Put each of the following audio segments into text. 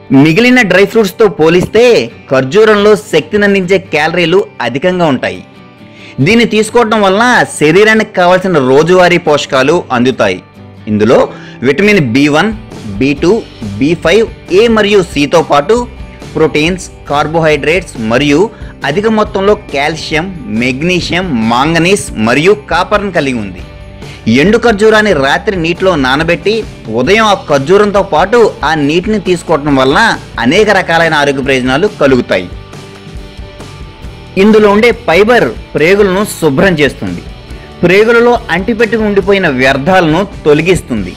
మిగిలిన డ్రై ఫ్రూట్స్తో పోలిస్తే ఖర్జూరంలో శక్తినందించే క్యాలరీలు అధికంగా ఉంటాయి దీన్ని తీసుకోవడం వలన శరీరానికి కావాల్సిన రోజువారీ పోషకాలు అందుతాయి ఇందులో vitamin B one B two B five A మరియు సితో పాటు ప్రోటీన్స్ కార్బోహైడ్రేట్స్ మరియు అధిక మొత్తంలో కాల్షియం మెగ్నీషియం మాంగనీస్ మరియు కాపర్ను కలిగి ఉంది ఎండు ఖర్జూరాన్ని రాత్రి నీటిలో నానబెట్టి ఉదయం ఆ ఖర్జూరంతో పాటు ఆ నీటిని తీసుకోవటం వలన అనేక రకాలైన ఆరోగ్య ప్రయోజనాలు కలుగుతాయి ఇందులో ఉండే ఫైబర్ ప్రేగులను శుభ్రం చేస్తుంది ప్రేగులలో అంటిపెట్టి ఉండిపోయిన వ్యర్థాలను తొలగిస్తుంది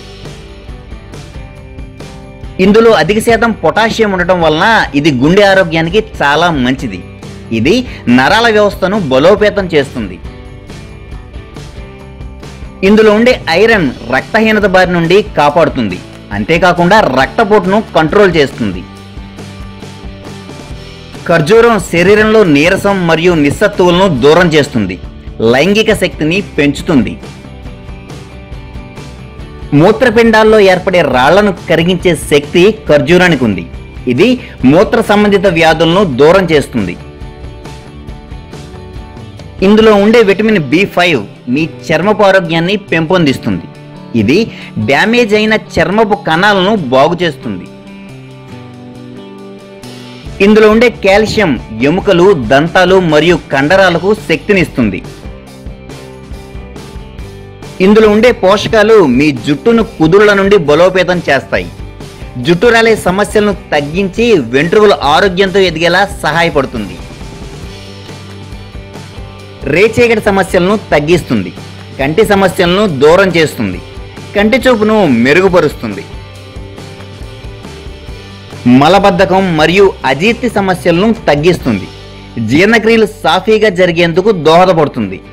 ఇందులో అధిక శాతం పొటాషియం ఉండటం వలన ఇది గుండె ఆరోగ్యానికి చాలా మంచిది ఇది నరాల వ్యవస్థను బలోపేతం చేస్తుంది ఇందులో ఉండే ఐరన్ రక్తహీనత బారి నుండి కాపాడుతుంది అంతేకాకుండా రక్తపోటును కంట్రోల్ చేస్తుంది ఖర్జూరం శరీరంలో నీరసం మరియు నిస్సత్తువులను దూరం చేస్తుంది లైంగిక శక్తిని పెంచుతుంది మూత్రపిండాల్లో ఏర్పడే రాళ్లను కరిగించే శక్తి ఖర్జూరానికి ఉంది ఇది మూత్ర సంబంధిత వ్యాధులను దూరం చేస్తుంది ఇందులో ఉండే విటమిన్ బి ఫైవ్ మీ చర్మపు ఆరోగ్యాన్ని పెంపొందిస్తుంది ఇది డ్యామేజ్ అయిన చర్మపు కణాలను బాగు చేస్తుంది ఇందులో ఉండే కాల్షియం ఎముకలు దంతాలు మరియు కండరాలకు శక్తినిస్తుంది ఇందులో ఉండే పోషకాలు మీ జుట్టును కుదురుల నుండి బలోపేతం చేస్తాయి జుట్టు రాలే సమస్యలను తగ్గించి వెంట్రుకలు ఆరోగ్యంతో ఎదిగేలా సహాయపడుతుంది రేచీకటి సమస్యలను తగ్గిస్తుంది కంటి సమస్యలను దూరం చేస్తుంది కంటి చూపును మెరుగుపరుస్తుంది మలబద్ధకం మరియు అజీర్తి సమస్యలను తగ్గిస్తుంది జీర్ణక్రియలు సాఫీగా జరిగేందుకు దోహదపడుతుంది